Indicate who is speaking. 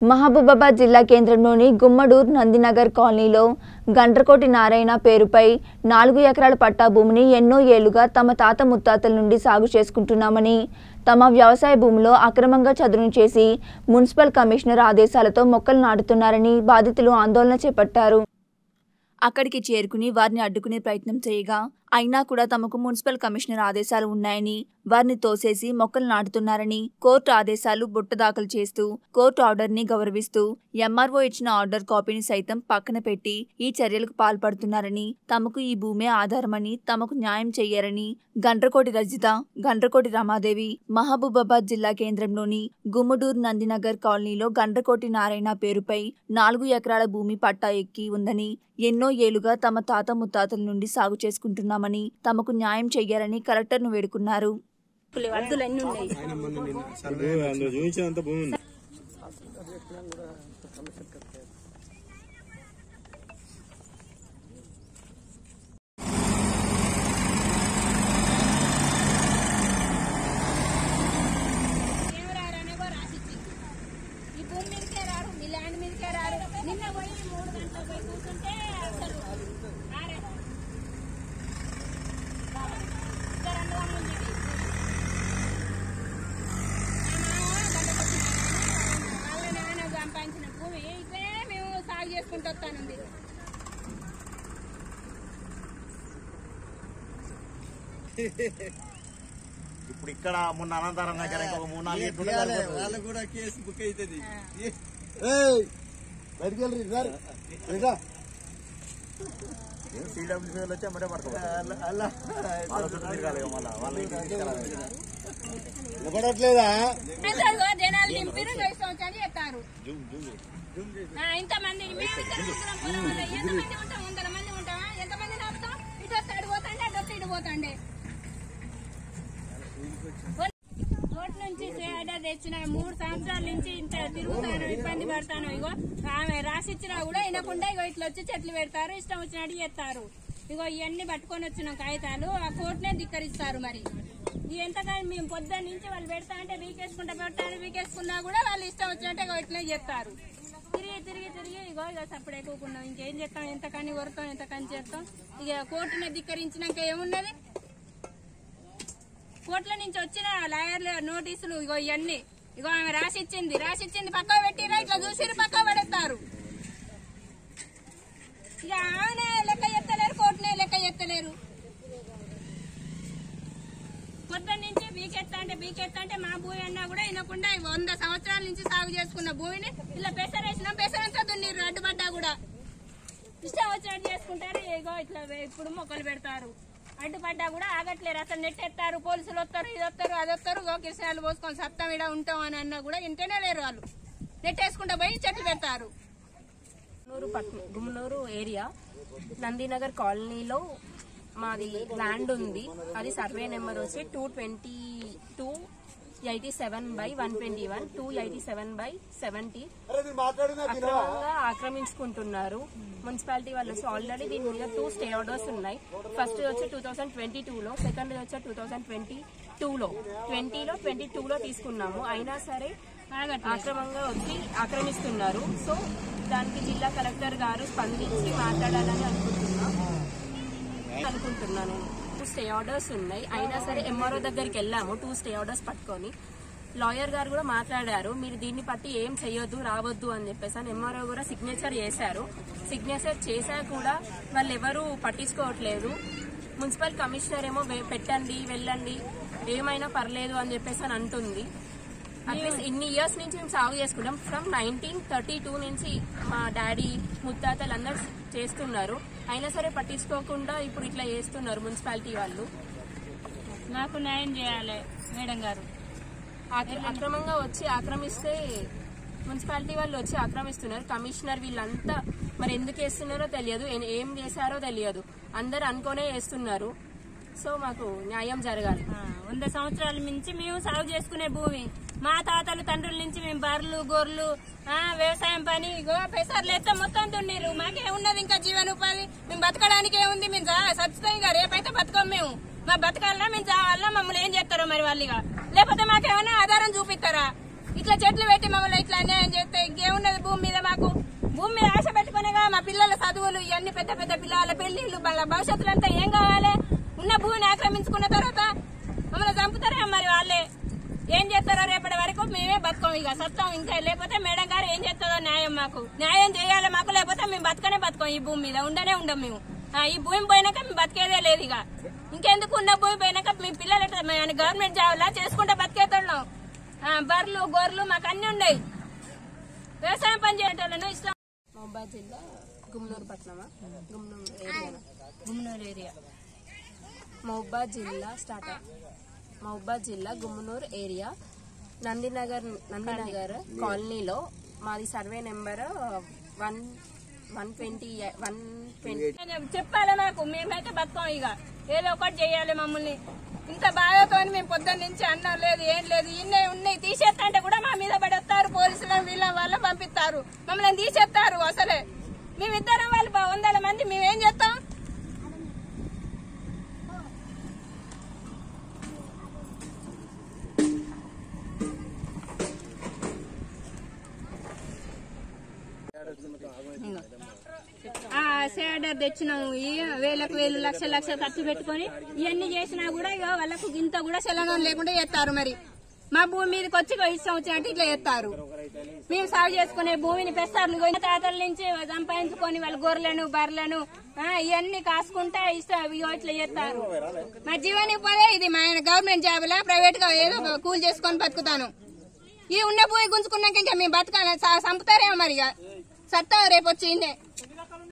Speaker 1: మహబూబాబాద్ జిల్లా కేంద్రంలోని గుమ్మడూర్ నందినగర్ కాలనీలో గండ్రకోటి నారాయణ పేరుపై నాలుగు ఎకరాల పట్టా భూమిని ఎన్నో ఏళ్లుగా తమ తాత ముత్తాతల నుండి సాగు చేసుకుంటున్నామని తమ వ్యవసాయ భూమిలో అక్రమంగా చదును చేసి మున్సిపల్ కమిషనర్ ఆదేశాలతో మొక్కలు నాటుతున్నారని బాధితులు ఆందోళన చేపట్టారు అక్కడికి చేరుకుని వారిని అడ్డుకునే ప్రయత్నం చేయగా అయినా కూడా తమకు మున్సిపల్ కమిషనర్ ఆదేశాలు ఉన్నాయని వారిని తోసేసి మొక్కలు నాటుతున్నారని కోర్టు ఆదేశాలు బుట్ట దాఖలు చేస్తూ కోర్టు ఆర్డర్ ని గౌరవిస్తూ ఎంఆర్ఓ ఇచ్చిన ఆర్డర్ కాపీని సైతం పక్కన పెట్టి ఈ చర్యలకు పాల్పడుతున్నారని తమకు ఈ భూమే ఆధారమని తమకు న్యాయం చెయ్యరని గండ్రకోటి రజిత గండ్రకోటి రమాదేవి మహబూబాబాద్ జిల్లా కేంద్రంలోని గుమ్మడూరు నందినగర్ కాలనీలో గండ్రకోటి నారాయణ పేరుపై నాలుగు ఎకరాల భూమి పట్టా ఎక్కి ఉందని ఎన్నో ఏళ్లుగా తమ తాత ముత్తాతల నుండి సాగు చేసుకుంటున్నామని తమకు న్యాయం చెయ్యాలని కలెక్టర్ను వేడుకున్నారు
Speaker 2: వద్దులు అన్ని ఉన్నాయి
Speaker 3: అందులో చూపించినంత భూమి ఉంది
Speaker 2: ఏం రారనేగో రాసిచ్చి ఈ భూమి మీదకే రారు మీ ల్యాండ్ మీదకే రారు నిన్న పోయి మూడు గంటలకు పోయి కూర్చుంటే అసలు రారే ఇంకా రెండు వందలు ఉంది ఇది. మా మామ గంటకొచ్చిన వాళ్ళ నాన్న సంపాదించిన భూమి ఇక్కడే మేము సాగు చేసుకుంటూ వస్తానుంది
Speaker 4: ఇప్పుడు ఇక్కడ మొన్న అనంతరం దగ్గర ఇంకొక మూడు నాలుగు ఎట్లు ఉంటే సరిపోతుంది.
Speaker 5: వాళ్ళకు కూడా కేసు బుక్ అవుతుంది
Speaker 3: బయటికి వెళ్ళి సార్ ఇంకా
Speaker 4: ఏం CWC వాళ్ళు వచ్చి అమ్మటే పడుకోవాలి వాళ్ళ చుట్టూ తిరగాలి ఇక మళ్ళా వాళ్ళ ఇంటికి తీసుకెళ్ళాలి
Speaker 3: నిలబడట్లేదా
Speaker 2: అసలు జనాలు నింపిరు వేసుకోవచ్చని చెప్తారు ఆ, ఇంతమంది మేము ఇద్దరు ముగ్గురం పొలం వల్ల ఎంతమంది ఉంటాం వందల మంది ఉంటామా ఎంతమంది నాపుతాం ఇటు వస్తే అటు పోతాండే అటు వస్తే ఇటు పోతాండే కోర్టు నుంచి ఆర్డర్ తెచ్చిన మూడు సంవత్సరాల నుంచి ఇంత తిరుగుతాను ఇబ్బంది పడతాను ఇగో ఆమె రాసిచ్చినా కూడా వినకుండా ఇగో ఇట్లా వచ్చి చెట్లు పెడతారు ఇష్టం వచ్చినట్టు చేస్తారు ఇగో ఇవన్నీ పట్టుకొని వచ్చిన కాగితాలు ఆ కోర్టునే ధిక్కరిస్తారు మరి ఇది ఎంతగా మేము పొద్దున్న నుంచి వాళ్ళు పెడతా అంటే వీకేసుకుంటా పెట్టాను వీకేసుకున్నా కూడా వాళ్ళు ఇష్టం వచ్చినట్టే ఇగో ఇట్లే చెప్తారు తిరిగి తిరిగి తిరిగి ఇగో ఇక సప్పుడు ఎక్కువకున్నాం ఇంకేం చేస్తాం ఎంత కని కొడతాం ఎంత కని చేస్తాం ఇక కోర్టుని ధిక్కరించినాక ఏమున్నది కోర్టుల నుంచి వచ్చిన లాయర్ల నోటీసులు ఇగో ఇవన్నీ ఇగో ఆమె రాసిచ్చింది రాసిచ్చింది పక్క పెట్టిరా ఇట్లా చూసిరు పక్క పడేస్తారు ఇక ఆమెనే లెక్క ఎత్తలేరు కోర్టునే లెక్క ఎత్తలేరు పొద్దున్న నుంచి బీకెత్తా అంటే బీకెత్తా అంటే మా భూమి అన్నా కూడా వినకుండా ఈ వంద సంవత్సరాల నుంచి సాగు చేసుకున్న భూమిని ఇలా పెసరేసినాం పెసరంతా దున్నిర్రు అడ్డుపడ్డా కూడా ఇష్టం వచ్చినట్టు చేసుకుంటారు ఇగో ఇట్లా ఇప్పుడు మొక్కలు పెడతారు అడ్డుపడ్డా కూడా ఆగట్లేరు అసలు నెట్ ఎత్తారు పోలీసులు వస్తారు ఇది వస్తారు అది వస్తారు గో కిరసాలు పోసుకొని సప్తం ఇడ ఉంటాం అని అన్నా కూడా ఇంటనే లేరు వాళ్ళు నెట్ వేసుకుంటా పోయి చెట్లు పెడతారు
Speaker 6: గుమ్మనూరు పట్న గుమ్మనూరు ఏరియా నందినగర్ కాలనీలో మాది ల్యాండ్ ఉంది అది సర్వే నెంబర్ వచ్చి two twenty two eighty seven by one twenty one two eighty seven by seventy అక్రమంగా ఆక్రమించుకుంటున్నారు మున్సిపాలిటీ వాళ్ళు వచ్చి ఆల్రెడీ దీని మీద టూ స్టే ఆర్డర్స్ ఉన్నాయి ఫస్ట్ వచ్చి టూ థౌసండ్ ట్వంటీ టూలో సెకండ్ వచ్చి టూ థౌసండ్ ట్వంటీ టూలో ట్వంటీలో ట్వంటీ టూలో తీసుకున్నాము అయినా సరే ఆక్రమంగా వచ్చి ఆక్రమిస్తున్నారు సో దానికి జిల్లా కలెక్టర్ గారు స్పందించి మాట్లాడాలని అనుకుంటున్నా అనుకుంటున్నాను టూ స్టే ఆర్డర్స్ ఉన్నాయి అయినా సరే ఎంఆర్ఓ దగ్గరికి వెళ్ళాము టూ స్టే ఆర్డర్స్ పట్టుకొని లాయర్ గారు కూడా మాట్లాడారు మీరు దీన్ని పట్టి ఏం చెయ్యొద్దు రావద్దు అని చెప్పేసి అని ఎంఆర్ఓ కూడా సిగ్నేచర్ చేశారు సిగ్నేచర్ చేశా కూడా వాళ్ళు ఎవరు పట్టించుకోవట్లేదు మున్సిపల్ కమిషనర్ ఏమో వె- పెట్టండి వెళ్ళండి ఏమైనా పర్లేదు అని చెప్పేసి అని అంటుంది అట్లీస్ట్ ఇన్ని ఇయర్స్ నుంచి మేము సాగు చేసుకుంటాం ఫ్రమ్ నైన్టీన్ థర్టీ టూ నుంచి మా డాడీ ముత్తాతలు అందరు చేస్తున్నారు అయినా సరే పట్టించుకోకుండా ఇప్పుడు ఇట్లా చేస్తున్నారు మున్సిపాలిటీ వాళ్ళు
Speaker 2: నాకు న్యాయం చేయాలి మేడం గారు
Speaker 6: ఆక్ర- అక్రమంగా వచ్చి ఆక్రమిస్తే మున్సిపాలిటీ వాళ్ళు వచ్చి ఆక్రమిస్తున్నారు కమిషనర్ వీళ్ళంతా మరి ఎందుకు వేస్తున్నారో తెలియదు ఏ- ఏం చేశారో తెలియదు అందరు అనుకోనే వేస్తున్నారు సో మాకు న్యాయం జరగాలి
Speaker 2: ఆ, వంద సంవత్సరాల నుంచి మేము సాగు చేసుకునే భూమి మా తాతలు తండ్రుల నుంచి మేము బర్రెలు గొర్రెలు ఆ, వ్యవసాయం పని ఇగో పెసర్లు ఎత్తే మొత్తం దున్నీరు మాకేమున్నది ఇంకా జీవనోపాధి మేము బతకడానికి ఏముంది మేము జా- చచ్చిపోయి ఇక రేపైతే బతకం మేము మా బతకాలన్నా మేము చావాలన్నా మమ్మల్ని ఏం చేస్తారో మరి వాళ్ళు ఇక లేకపోతే మాకేమైనా ఆధారం చూపిస్తారా ఇట్లా చెట్లు పెట్టి మమ్మల్ని ఇట్లా అన్యాయం చేస్తే ఇంకేమున్నది అన్ని పెద్ద పెద్ద పిల్లల పెళ్లిళ్ళు వాళ్ళ భవిష్యత్తులో అంతా ఏం కావాలి ఉన్న భూమిని ఆక్రమించుకున్న తర్వాత మమ్మల్ని చంపుతారే మరి వాళ్ళే ఏం చేస్తారో రేపటి వరకు మేమే బతుకం ఇక సత్తం ఇంకా లేకపోతే మేడం గారు ఏం చేస్తుందో న్యాయం మాకు న్యాయం చేయాలి మాకు లేకపోతే మేము బతకనే బతకం ఈ భూమి మీద ఉండనే ఉండం మేము ఆ, ఈ భూమి పోయినాక మేము బతికేదే లేదు ఇక ఇంకెందుకు ఉన్న భూమి పోయినాక మీ పిల్లలు ఎట్లా మేము గవర్నమెంట్ జాబ్ లా చేసుకుంటే బతికేతున్నాం ఆ, బర్రెలు గొర్రెలు మాకు అన్ని ఉన్నాయి వ్యవసాయం పని చేయటం ఇష్టం
Speaker 6: మహబాద్ జిల్లా గుమ్నూరు పట్టణమా గుమ్నూరు ఏరియా
Speaker 2: గుమ్నూరు ఏరియా
Speaker 6: మహబాద్ జిల్లా స్టార్ట్ మహబాద్ జిల్లా గుమ్మనూరు ఏరియా నందినగర్ నందినగర్ కాలనీలో మాది survey number one one twenty one twenty
Speaker 2: చెప్పాలి మాకు మేమైతే బతకం ఇక ఏదో ఒకటి చేయాలి మమ్మల్ని ఇంత బాధతో మేము పొద్దున్న నుంచి అన్నం లేదు ఏం లేదు ఇన్నే ఉన్నాయి తీసేస్తా కూడా మా మీద పడి వస్తారు పోలీసులను వీళ్ళ వాళ్ళ పంపిస్తారు మమ్మల్ని తీసేస్తారు అసలే మేమిద్దరం వాళ్ళు బా- వందల మంది మేమేం చేస్తాం ఆ సేడర్ తెచ్చినాము ఈ వేలకు వేలు లక్ష లక్ష ఖర్చు పెట్టుకొని ఇవన్నీ చేసినా కూడా ఇక వాళ్ళకు ఇంత కూడా సెలనం లేకుండా చేస్తారు మరి మా భూమి మీదకి వచ్చి ఇగో ఇష్టం వచ్చినట్టు ఇట్లా చేస్తారు మేము సాగు చేసుకునే భూమిని పెస్తారులు కొని తాతల నుంచి సంపాదించుకొని వాళ్ళ గొర్రెలను బర్రెలను ఆ, ఇవన్నీ కాసుకుంటే ఇష్టం ఇగో ఇట్లా చేస్తారు మా జీవనోపాధి ఇది మా గవర్నమెంట్ జాబ్ లా ప్రైవేట్ గా ఏదో ఒక కూలి చేసుకొని బతుకుతాను ఈ ఉన్న భూమి గుంజుకున్నాక ఇంకా మేము బతకాలి చంపుతారేమో మరి ఇక సత్తా రేపు వచ్చి ఈయన్నే.